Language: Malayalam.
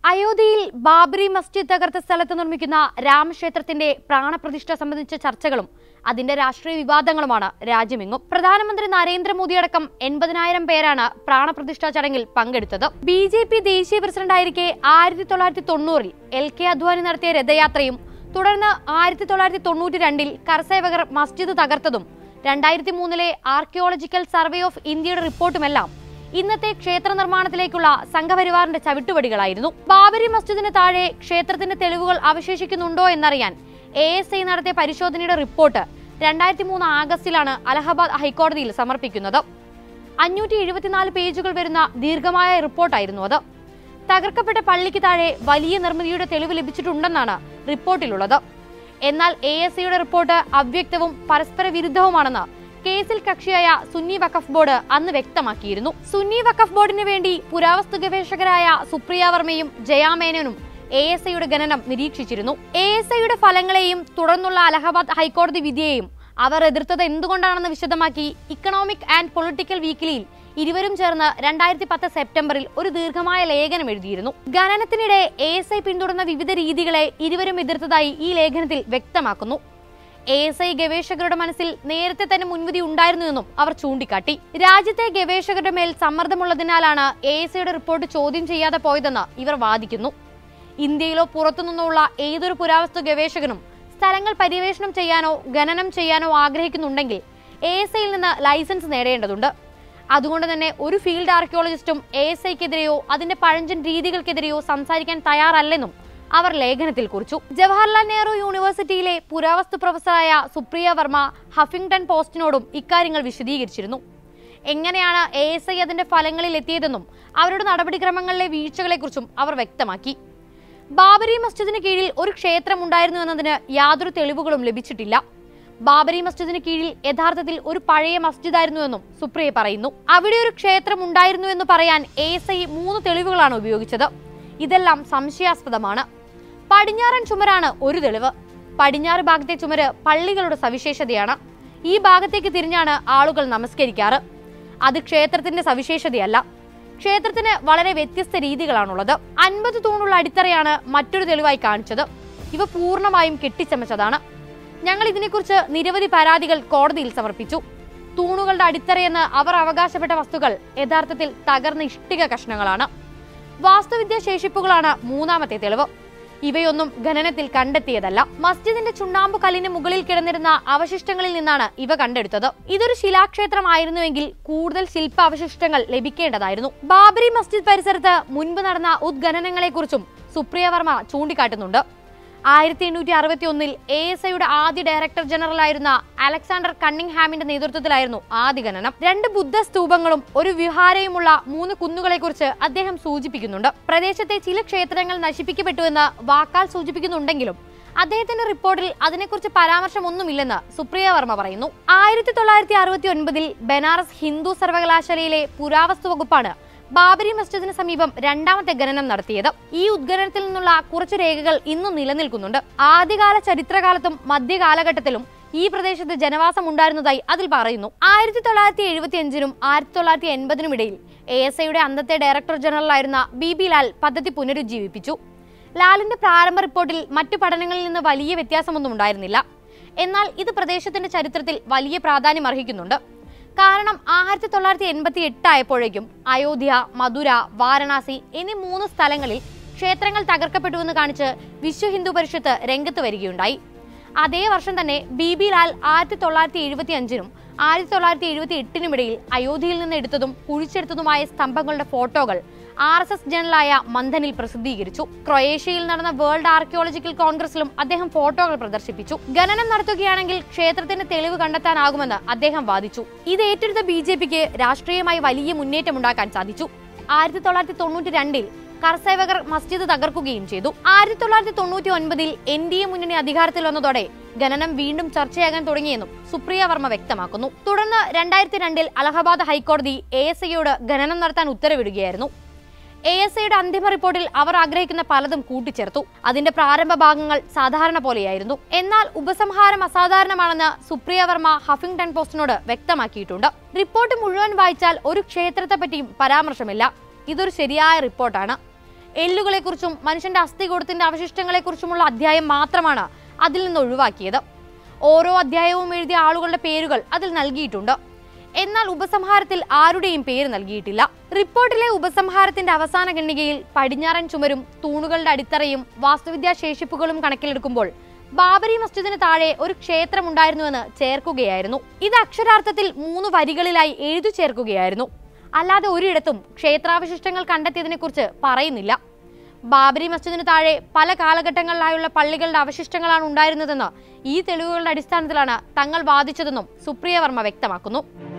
അയോധ്യയിൽ ബാബരി മസ്ജിദ് തകർത്ത സ്ഥലത്ത് നിർമ്മിക്കുന്ന രാമക്ഷേത്രത്തിന്റെ പ്രാണപ്രതിഷ്ഠ സംബന്ധിച്ച ചർച്ചകളും അതിന്റെ രാഷ്ട്രീയ വിവാദങ്ങളുമാണ് രാജ്യമെങ്ങും പ്രധാനമന്ത്രി നരേന്ദ്രമോദി അടക്കം എൺപതിനായിരം പേരാണ് പ്രാണപ്രതിഷ്ഠാ ചടങ്ങിൽ പങ്കെടുത്തത് ബി ജെ പി ദേശീയ പ്രസിഡന്റായിരിക്കെ ആയിരത്തി തൊള്ളായിരത്തി തൊണ്ണൂറിൽ എൽ കെ അദ്വാനി നടത്തിയ രഥയാത്രയും തുടർന്ന് ആയിരത്തി തൊള്ളായിരത്തി തൊണ്ണൂറ്റി രണ്ടിൽ കർസേവകർ മസ്ജിദ് തകർത്തതും രണ്ടായിരത്തി മൂന്നിലെ ആർക്കിയോളജിക്കൽ സർവേ ഓഫ് ഇന്ത്യയുടെ റിപ്പോർട്ടുമെല്ലാം ഇന്നത്തെ ക്ഷേത്ര നിർമ്മാണത്തിലേക്കുള്ള സംഘപരിവാറിന്റെ ചവിട്ടുപടികളായിരുന്നു ബാബരി മസ്ജിദിന് താഴെ ക്ഷേത്രത്തിന്റെ തെളിവുകൾ അവശേഷിക്കുന്നുണ്ടോ എന്നറിയാൻ എ എസ് ഐ നടത്തിയ പരിശോധനയുടെ റിപ്പോർട്ട് രണ്ടായിരത്തി മൂന്ന് ആഗസ്റ്റിലാണ് അലഹബാദ് ഹൈക്കോടതിയിൽ സമർപ്പിക്കുന്നത് അഞ്ഞൂറ്റി എഴുപത്തിനാല് പേജുകൾ വരുന്ന ദീർഘമായ റിപ്പോർട്ടായിരുന്നു അത് തകർക്കപ്പെട്ട പള്ളിക്ക് താഴെ വലിയ നിർമ്മിതിയുടെ തെളിവ് ലഭിച്ചിട്ടുണ്ടെന്നാണ് റിപ്പോർട്ടിലുള്ളത് എന്നാൽ എ എസ് സിയുടെ റിപ്പോർട്ട് അവ്യക്തവും പരസ്പര വിരുദ്ധവുമാണെന്ന് കേസിൽ കക്ഷിയായ സുന്നി വഖഫ് ബോർഡ് അന്ന് വ്യക്തമാക്കിയിരുന്നു സുന്നി വഖഫ് ബോർഡിന് വേണ്ടി പുരാവസ്തു ഗവേഷകരായ സുപ്രിയ വർമ്മയും ജയാമേനനും എ എസ് ഐയുടെ ഗണനം നിരീക്ഷിച്ചിരുന്നു എ എസ് ഐയുടെ ഫലങ്ങളെയും തുടർന്നുള്ള അലഹബാദ് ഹൈക്കോടതി വിധിയെയും അവർ എതിർത്തത് എന്തുകൊണ്ടാണെന്ന് വിശദമാക്കി ഇക്കണോമിക് ആൻഡ് പൊളിറ്റിക്കൽ വീക്കിലിയിൽ ഇരുവരും ചേർന്ന് രണ്ടായിരത്തി പത്ത് സെപ്റ്റംബറിൽ ഒരു ദീർഘമായ ലേഖനം എഴുതിയിരുന്നു ഖനനത്തിനിടെ എ എസ് ഐ പിന്തുടർന്ന വിവിധ രീതികളെ ഇരുവരും എതിർത്തതായി ഈ ലേഖനത്തിൽ വ്യക്തമാക്കുന്നു എ എസ് ഐ ഗവേഷകരുടെ മനസ്സിൽ നേരത്തെ തന്നെ മുൻവിധി ഉണ്ടായിരുന്നുവെന്നും അവർ ചൂണ്ടിക്കാട്ടി രാജ്യത്തെ ഗവേഷകരുടെ മേൽ സമ്മർദ്ദമുള്ളതിനാലാണ് എ എസ് ഐയുടെ റിപ്പോർട്ട് ചോദ്യം ചെയ്യാതെ പോയതെന്ന് ഇവർ വാദിക്കുന്നു ഇന്ത്യയിലോ പുറത്തുനിന്നുള്ള ഏതൊരു പുരാവസ്തു ഗവേഷകനും സ്ഥലങ്ങൾ പര്യവേഷണം ചെയ്യാനോ ഖനനം ചെയ്യാനോ ആഗ്രഹിക്കുന്നുണ്ടെങ്കിൽ എ എസ് ഐയിൽ നിന്ന് ലൈസൻസ് നേടേണ്ടതുണ്ട് അതുകൊണ്ട് തന്നെ ഒരു ഫീൽഡ് ആർക്കിയോളജിസ്റ്റും എ എസ് ഐക്കെതിരെയോ അതിന്റെ പഴഞ്ചൻ രീതികൾക്കെതിരെയോ സംസാരിക്കാൻ തയ്യാറല്ലെന്നും അവർ ലേഖനത്തിൽ കുറിച്ചു ജവഹർലാൽ നെഹ്റു യൂണിവേഴ്സിറ്റിയിലെ പുരാവസ്തു പ്രൊഫസറായ സുപ്രിയ വർമ്മ ഹഫിംഗ്ടൺ പോസ്റ്റിനോടും ഇക്കാര്യങ്ങൾ വിശദീകരിച്ചിരുന്നു എങ്ങനെയാണ് എ എസ് ഐ അതിന്റെ ഫലങ്ങളിൽ എത്തിയതെന്നും അവരുടെ നടപടിക്രമങ്ങളിലെ വീഴ്ചകളെക്കുറിച്ചും അവർ വ്യക്തമാക്കി ബാബരി മസ്ജിദിന് കീഴിൽ ഒരു ക്ഷേത്രം ഉണ്ടായിരുന്നു എന്നതിന് യാതൊരു തെളിവുകളും ലഭിച്ചിട്ടില്ല ബാബരി മസ്ജിദിന് കീഴിൽ യഥാർത്ഥത്തിൽ ഒരു പഴയ മസ്ജിദായിരുന്നുവെന്നും സുപ്രിയ പറയുന്നു അവിടെ ഒരു ക്ഷേത്രം ഉണ്ടായിരുന്നു എന്ന് പറയാൻ എ എസ് ഐ മൂന്ന് തെളിവുകളാണ് ഉപയോഗിച്ചത് ഇതെല്ലാം സംശയാസ്പദമാണ് പടിഞ്ഞാറൻ ചുമരാണ് ഒരു തെളിവ് പടിഞ്ഞാറ് ഭാഗത്തെ ചുമര് പള്ളികളുടെ സവിശേഷതയാണ് ഈ ഭാഗത്തേക്ക് തിരിഞ്ഞാണ് ആളുകൾ നമസ്കരിക്കാറ് അത് ക്ഷേത്രത്തിന്റെ സവിശേഷതയല്ല ക്ഷേത്രത്തിന് വളരെ വ്യത്യസ്ത രീതികളാണുള്ളത് അൻപത് തൂണുള്ള അടിത്തറയാണ് മറ്റൊരു തെളിവായി കാണിച്ചത് ഇവ പൂർണ്ണമായും കെട്ടിച്ചമച്ചതാണ് ഞങ്ങൾ ഇതിനെക്കുറിച്ച് നിരവധി പരാതികൾ കോടതിയിൽ സമർപ്പിച്ചു തൂണുകളുടെ അടിത്തറയെന്ന് അവർ അവകാശപ്പെട്ട വസ്തുക്കൾ യഥാർത്ഥത്തിൽ തകർന്ന ഇഷ്ടിക കഷ്ണങ്ങളാണ് വാസ്തുവിദ്യാ ശേഷിപ്പുകളാണ് മൂന്നാമത്തെ തെളിവ് ഇവയൊന്നും ഖനനത്തിൽ കണ്ടെത്തിയതല്ല മസ്ജിദിന്റെ ചുണ്ണാമ്പ് കല്ലിന് മുകളിൽ കിടന്നിരുന്ന അവശിഷ്ടങ്ങളിൽ നിന്നാണ് ഇവ കണ്ടെടുത്തത് ഇതൊരു ശിലാക്ഷേത്രമായിരുന്നുവെങ്കിൽ കൂടുതൽ ശില്പ അവശിഷ്ടങ്ങൾ ലഭിക്കേണ്ടതായിരുന്നു ബാബരി മസ്ജിദ് പരിസരത്ത് മുൻപ് നടന്ന ഉദ്ഖനനങ്ങളെക്കുറിച്ചും സുപ്രിയ വർമ്മ ചൂണ്ടിക്കാട്ടുന്നുണ്ട് ആയിരത്തി എണ്ണൂറ്റി അറുപത്തി ഒന്നിൽ എ എസ് ഐയുടെ ആദ്യ ഡയറക്ടർ ജനറൽ ആയിരുന്ന അലക്സാണ്ടർ കണ്ണിംഗ്ഹാമിന്റെ നേതൃത്വത്തിലായിരുന്നു ആദ്യ ഖനനം രണ്ട് ബുദ്ധ സ്തൂപങ്ങളും ഒരു വിഹാരയുമുള്ള മൂന്ന് കുന്നുകളെക്കുറിച്ച് അദ്ദേഹം സൂചിപ്പിക്കുന്നുണ്ട് പ്രദേശത്തെ ചില ക്ഷേത്രങ്ങൾ നശിപ്പിക്കപ്പെട്ടുവെന്ന് വാക്കാൽ സൂചിപ്പിക്കുന്നുണ്ടെങ്കിലും അദ്ദേഹത്തിന്റെ റിപ്പോർട്ടിൽ അതിനെക്കുറിച്ച് പരാമർശമൊന്നുമില്ലെന്ന് സുപ്രിയ വർമ്മ പറയുന്നു ആയിരത്തി തൊള്ളായിരത്തി അറുപത്തി ഒൻപതിൽ ബനാറസ് ഹിന്ദു സർവകലാശാലയിലെ പുരാവസ്തു വകുപ്പാണ് ബാബരി മസ്ജിദിന് സമീപം രണ്ടാമത്തെ ഖനനം നടത്തിയത് ഈ ഉദ്ഖനനത്തിൽ നിന്നുള്ള കുറച്ച് രേഖകൾ ഇന്നും നിലനിൽക്കുന്നുണ്ട് ആദ്യകാല ചരിത്രകാലത്തും മധ്യകാലഘട്ടത്തിലും ഈ പ്രദേശത്ത് ജനവാസം ഉണ്ടായിരുന്നതായി അതിൽ പറയുന്നു ആയിരത്തി തൊള്ളായിരത്തി എഴുപത്തി അഞ്ചിനും ആയിരത്തി തൊള്ളായിരത്തി എൺപതിനും ഇടയിൽ എ എസ് ഐയുടെ അന്നത്തെ ഡയറക്ടർ ജനറലായിരുന്ന ബി ബി ലാൽ പദ്ധതി പുനരുജ്ജീവിപ്പിച്ചു ലാലിന്റെ പ്രാരംഭ റിപ്പോർട്ടിൽ മറ്റു പഠനങ്ങളിൽ നിന്ന് വലിയ വ്യത്യാസമൊന്നും ഉണ്ടായിരുന്നില്ല എന്നാൽ ഇത് പ്രദേശത്തിന്റെ ചരിത്രത്തിൽ വലിയ പ്രാധാന്യം അർഹിക്കുന്നുണ്ട് കാരണം ആയിരത്തി തൊള്ളായിരത്തി എൺപത്തി എട്ട് ആയപ്പോഴേക്കും അയോധ്യ മധുര വാരണാസി എന്നീ മൂന്ന് സ്ഥലങ്ങളിൽ ക്ഷേത്രങ്ങൾ തകർക്കപ്പെട്ടുവെന്ന് കാണിച്ച് വിശ്വ ഹിന്ദു പരിഷത്ത് രംഗത്ത് വരികയുണ്ടായി അതേ വർഷം തന്നെ ബി ബി ലാൽ ആയിരത്തി തൊള്ളായിരത്തി എഴുപത്തി അഞ്ചിനും ആയിരത്തി തൊള്ളായിരത്തി എഴുപത്തി എട്ടിനും ഇടയിൽ അയോധ്യയിൽ നിന്ന് എടുത്തതും കുഴിച്ചെടുത്തതുമായ സ്തംഭങ്ങളുടെ ഫോട്ടോകൾ ആർ എസ് എസ് ജനറലായ മന്ദനിൽ പ്രസിദ്ധീകരിച്ചു ക്രൊയേഷ്യയിൽ നടന്ന വേൾഡ് ആർക്കിയോളജിക്കൽ കോൺഗ്രസിലും അദ്ദേഹം ഫോട്ടോകൾ പ്രദർശിപ്പിച്ചു ഖനനം നടത്തുകയാണെങ്കിൽ ക്ഷേത്രത്തിന്റെ തെളിവ് കണ്ടെത്താനാകുമെന്ന് അദ്ദേഹം വാദിച്ചു ഇത് ഏറ്റെടുത്ത ബി ജെ പിക്ക് രാഷ്ട്രീയമായി വലിയ മുന്നേറ്റമുണ്ടാക്കാൻ സാധിച്ചു ആയിരത്തി തൊള്ളായിരത്തി തൊണ്ണൂറ്റി രണ്ടിൽ കർസേവകർ മസ്ജിദ് തകർക്കുകയും ചെയ്തു ആയിരത്തി തൊള്ളായിരത്തി തൊണ്ണൂറ്റി ഒൻപതിൽ എൻ ഡി എ മുന്നണി അധികാരത്തിൽ വന്നതോടെ ഖനനം വീണ്ടും ചർച്ചയാകാൻ തുടങ്ങിയെന്നും സുപ്രിയ വർമ്മ വ്യക്തമാക്കുന്നു തുടർന്ന് രണ്ടായിരത്തി രണ്ടിൽ അലഹബാദ് ഹൈക്കോടതി എ എസ് ഐയോട് ഖനനം നടത്താൻ ഉത്തരവിടുകയായിരുന്നു എ എസ് ഐയുടെ അന്തിമ റിപ്പോർട്ടിൽ അവർ ആഗ്രഹിക്കുന്ന പലതും കൂട്ടിച്ചേർത്തു അതിന്റെ പ്രാരംഭ ഭാഗങ്ങൾ സാധാരണ പോലെയായിരുന്നു എന്നാൽ ഉപസംഹാരം അസാധാരണമാണെന്ന് സുപ്രിയ വർമ്മ ഹഫിംഗ്ടൺ പോസ്റ്റിനോട് വ്യക്തമാക്കിയിട്ടുണ്ട് റിപ്പോർട്ട് മുഴുവൻ വായിച്ചാൽ ഒരു ക്ഷേത്രത്തെ പറ്റിയും പരാമർശമില്ല ഇതൊരു ശരിയായ റിപ്പോർട്ടാണ് എല്ലുകളെക്കുറിച്ചും മനുഷ്യന്റെ അസ്ഥികൂടത്തിന്റെ അവശിഷ്ടങ്ങളെക്കുറിച്ചുമുള്ള അധ്യായം മാത്രമാണ് അതിൽ നിന്ന് ഒഴിവാക്കിയത് ഓരോ അധ്യായവും എഴുതിയ ആളുകളുടെ പേരുകൾ അതിൽ നൽകിയിട്ടുണ്ട് എന്നാൽ ഉപസംഹാരത്തിൽ ആരുടെയും പേര് നൽകിയിട്ടില്ല റിപ്പോർട്ടിലെ ഉപസംഹാരത്തിന്റെ അവസാന ഖണ്ഡികയിൽ പടിഞ്ഞാറൻ ചുമരും തൂണുകളുടെ അടിത്തറയും വാസ്തുവിദ്യാ ശേഷിപ്പുകളും കണക്കിലെടുക്കുമ്പോൾ ബാബരി മസ്ജിദിന് താഴെ ഒരു ക്ഷേത്രമുണ്ടായിരുന്നുവെന്ന് ചേർക്കുകയായിരുന്നു ഇത് അക്ഷരാർത്ഥത്തിൽ മൂന്ന് വരികളിലായി എഴുതി ചേർക്കുകയായിരുന്നു അല്ലാതെ ഒരിടത്തും ക്ഷേത്രാവശിഷ്ടങ്ങൾ കണ്ടെത്തിയതിനെക്കുറിച്ച് പറയുന്നില്ല ബാബരി മസ്ജിദിന് താഴെ പല കാലഘട്ടങ്ങളിലായുള്ള പള്ളികളുടെ അവശിഷ്ടങ്ങളാണ് ഉണ്ടായിരുന്നതെന്ന് ഈ തെളിവുകളുടെ അടിസ്ഥാനത്തിലാണ് തങ്ങൾ വാദിച്ചതെന്നും സുപ്രിയ വർമ്മ വ്യക്തമാക്കുന്നു